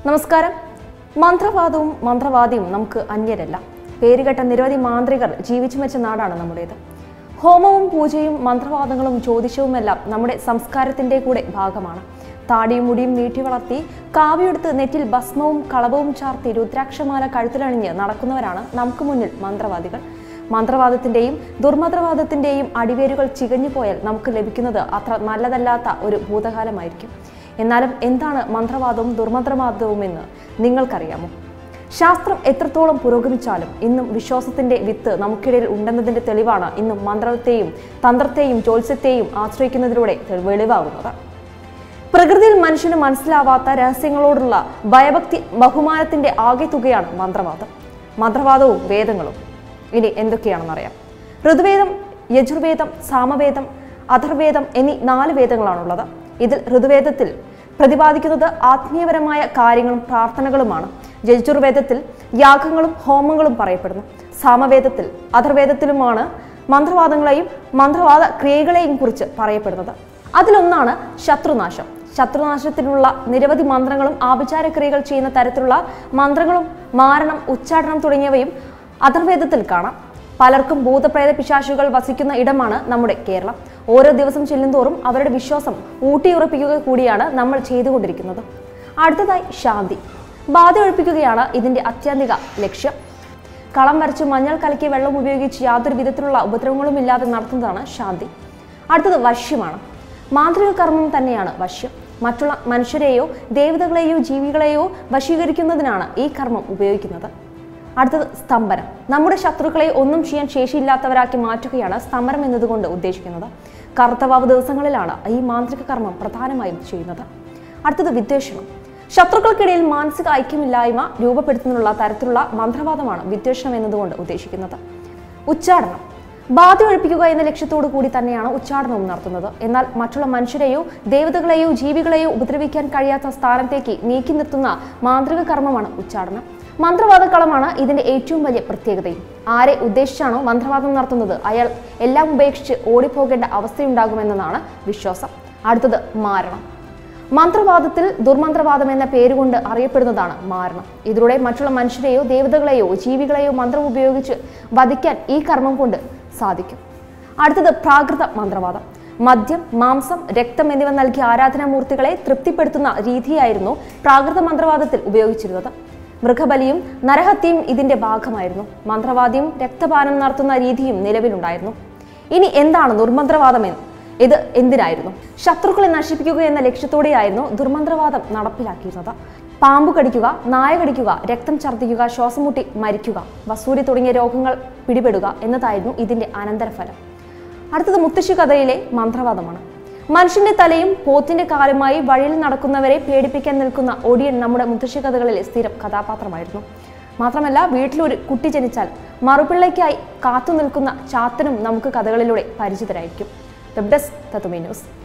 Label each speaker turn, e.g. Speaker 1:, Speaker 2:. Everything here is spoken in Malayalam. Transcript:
Speaker 1: നമസ്കാരം മന്ത്രവാദവും മന്ത്രവാദിയും നമുക്ക് അന്യരല്ല പേരുകെട്ട നിരവധി മാന്ത്രികർ ജീവിച്ചു വെച്ച നാടാണ് നമ്മുടേത് ഹോമവും പൂജയും മന്ത്രവാദങ്ങളും ജ്യോതിഷവുമെല്ലാം നമ്മുടെ സംസ്കാരത്തിന്റെ കൂടെ ഭാഗമാണ് താടിയും മുടിയും നീട്ടി വളർത്തി കാവ്യെടുത്ത് നെറ്റിൽ ഭസ്മവും കളവവും ചാർത്തി രുദ്രാക്ഷമാല കഴുത്തിലണിഞ്ഞ് നടക്കുന്നവരാണ് നമുക്ക് മുന്നിൽ മന്ത്രവാദികൾ മന്ത്രവാദത്തിന്റെയും ദുർമന്ത്രവാദത്തിന്റെയും അടിവേരുകൾ ചികഞ്ഞു പോയാൽ നമുക്ക് ലഭിക്കുന്നത് അത്ര നല്ലതല്ലാത്ത ഒരു ഭൂതകാലമായിരിക്കും എന്നാലും എന്താണ് മന്ത്രവാദവും ദുർമന്ത്രവാദവും എന്ന് നിങ്ങൾക്കറിയാമോ ശാസ്ത്രം എത്രത്തോളം പുരോഗമിച്ചാലും ഇന്നും വിശ്വാസത്തിന്റെ വിത്ത് നമുക്കിടയിൽ ഉണ്ടെന്നതിന്റെ തെളിവാണ് ഇന്നും മന്ത്രത്തെയും തന്ത്രത്തെയും ജ്യോത്സ്യത്തെയും ആശ്രയിക്കുന്നതിലൂടെ തെ- വെളിവാകുന്നത് പ്രകൃതിയിൽ മനുഷ്യന് മനസ്സിലാവാത്ത രഹസ്യങ്ങളോടുള്ള ഭയഭക്തി ബഹുമാനത്തിന്റെ ആകെ തുകയാണ് മന്ത്രവാദം മന്ത്രവാദവും വേദങ്ങളും ഇനി എന്തൊക്കെയാണെന്നറിയാം ഋതുവേദം യജുർവേദം സാമവേദം അഥർവേദം എന്നീ നാല് വേദങ്ങളാണുള്ളത് ഇതിൽ ഋതുവേദത്തിൽ പ്രതിപാദിക്കുന്നത് ആത്മീയപരമായ കാര്യങ്ങളും പ്രാർത്ഥനകളുമാണ് യജുർവേദത്തിൽ യാഗങ്ങളും ഹോമങ്ങളും പറയപ്പെടുന്നു സാമവേദത്തിൽ അഥർവേദത്തിലുമാണ് മന്ത്രവാദങ്ങളെയും മന്ത്രവാദ ക്രിയകളെയും കുറിച്ച് പറയപ്പെടുന്നത് അതിലൊന്നാണ് ശത്രുനാശം ശത്രുനാശത്തിനുള്ള നിരവധി മന്ത്രങ്ങളും ആഭിചാര ക്രിയകൾ ചെയ്യുന്ന തരത്തിലുള്ള മന്ത്രങ്ങളും മാരണം ഉച്ചാടനം തുടങ്ങിയവയും അഥർവേദത്തിൽ കാണാം പലർക്കും ഭൂതപ്രേത പിശാചുകൾ വസിക്കുന്ന ഇടമാണ് നമ്മുടെ കേരളം ഓരോ ദിവസം ചെല്ലുന്തോറും അവരുടെ വിശ്വാസം ഊട്ടിയുറപ്പിക്കുക കൂടിയാണ് നമ്മൾ ചെയ്തുകൊണ്ടിരിക്കുന്നത് അടുത്തതായി ശാന്തി ബാധ ഒഴിപ്പിക്കുകയാണ് ഇതിന്റെ അത്യാന്തിക ലക്ഷ്യം കളം വരച്ച് മഞ്ഞൾ കലക്കി വെള്ളം ഉപയോഗിച്ച് യാതൊരു വിധത്തിലുള്ള ഉപദ്രവങ്ങളും ഇല്ലാതെ നടത്തുന്നതാണ് ശാന്തി അടുത്തത് വശ്യമാണ് മാന്ത്രിക കർമ്മം തന്നെയാണ് വശ്യം മറ്റുള്ള മനുഷ്യരെയോ ദേവതകളെയോ ജീവികളെയോ വശീകരിക്കുന്നതിനാണ് ഈ കർമ്മം ഉപയോഗിക്കുന്നത് അടുത്തത് സ്തംഭനം നമ്മുടെ ശത്രുക്കളെ ഒന്നും ചെയ്യാൻ ശേഷിയില്ലാത്തവരാക്കി മാറ്റുകയാണ് സ്തംഭനം എന്നതുകൊണ്ട് ഉദ്ദേശിക്കുന്നത് കറുത്തവാവ് ദിവസങ്ങളിലാണ് ഈ മാന്ത്രിക കർമ്മം പ്രധാനമായും ചെയ്യുന്നത് അടുത്തത് വിദ്വേഷണം ശത്രുക്കൾക്കിടയിൽ മാനസിക ഐക്യമില്ലായ്മ രൂപപ്പെടുത്തുന്നതിനുള്ള തരത്തിലുള്ള മന്ത്രവാദമാണ് വിദ്വേഷണം എന്നതുകൊണ്ട് ഉദ്ദേശിക്കുന്നത് ഉച്ചാടനം ബാധ ഒഴിപ്പിക്കുക എന്ന ലക്ഷ്യത്തോടു കൂടി തന്നെയാണ് ഉച്ചാടനവും നടത്തുന്നത് എന്നാൽ മറ്റുള്ള മനുഷ്യരെയോ ദേവതകളെയോ ജീവികളെയോ ഉപദ്രവിക്കാൻ കഴിയാത്ത സ്ഥാനത്തേക്ക് നീക്കി നിർത്തുന്ന മാന്ത്രിക കർമ്മമാണ് ഉച്ചാടനം മന്ത്രവാദക്കളമാണ് ഇതിന്റെ ഏറ്റവും വലിയ പ്രത്യേകതയും ആരെ ഉദ്ദേശിച്ചാണോ മന്ത്രവാദം നടത്തുന്നത് അയാൾ എല്ലാം ഉപേക്ഷിച്ച് ഓടിപ്പോകേണ്ട അവസ്ഥയുണ്ടാകുമെന്നതാണ് വിശ്വാസം അടുത്തത് മാരണം മന്ത്രവാദത്തിൽ ദുർമന്ത്രവാദം എന്ന പേരുകൊണ്ട് അറിയപ്പെടുന്നതാണ് മാരണം ഇതിലൂടെ മറ്റുള്ള മനുഷ്യരെയോ ദേവതകളെയോ ജീവികളെയോ മന്ത്രം ഉപയോഗിച്ച് വധിക്കാൻ ഈ കർമ്മം കൊണ്ട് സാധിക്കും അടുത്തത് പ്രാകൃത മന്ത്രവാദം മദ്യം മാംസം രക്തം എന്നിവ നൽകിയ ആരാധനാമൂർത്തികളെ തൃപ്തിപ്പെടുത്തുന്ന രീതിയായിരുന്നു പ്രാകൃത മന്ത്രവാദത്തിൽ ഉപയോഗിച്ചിരുന്നത് മൃഗബലിയും നരഹത്യയും ഇതിന്റെ ഭാഗമായിരുന്നു മന്ത്രവാദിയും രക്തപാനം നടത്തുന്ന രീതിയും നിലവിലുണ്ടായിരുന്നു ഇനി എന്താണ് ദുർമന്ത്രവാദം എന്ന് ഇത് എന്തിനായിരുന്നു ശത്രുക്കളെ നശിപ്പിക്കുക എന്ന ലക്ഷ്യത്തോടെയായിരുന്നു ദുർമന്ത്രവാദം നടപ്പിലാക്കിയിരുന്നത് പാമ്പ് കടിക്കുക നായ കടിക്കുക രക്തം ഛർദ്ദിക്കുക ശ്വാസം മുട്ടി മരിക്കുക വസൂരി തുടങ്ങിയ രോഗങ്ങൾ പിടിപെടുക എന്നതായിരുന്നു ഇതിന്റെ അനന്തരഫലം അടുത്തത് മുത്തശ്ശി കഥയിലെ മന്ത്രവാദമാണ് മനുഷ്യന്റെ തലയും പോത്തിന്റെ കാലുമായി വഴിയിൽ നടക്കുന്നവരെ പേടിപ്പിക്കാൻ നിൽക്കുന്ന ഒടിയൻ നമ്മുടെ മുത്തശ്ശി കഥകളിലെ സ്ഥിരം കഥാപാത്രമായിരുന്നു മാത്രമല്ല വീട്ടിലൊരു കുട്ടി ജനിച്ചാൽ മറുപിള്ളയ്ക്കായി കാത്തു നിൽക്കുന്ന ചാത്തനും നമുക്ക് കഥകളിലൂടെ പരിചിതരായിരിക്കും വെബ് ഡെസ്ക് തത്തുമി ന്യൂസ്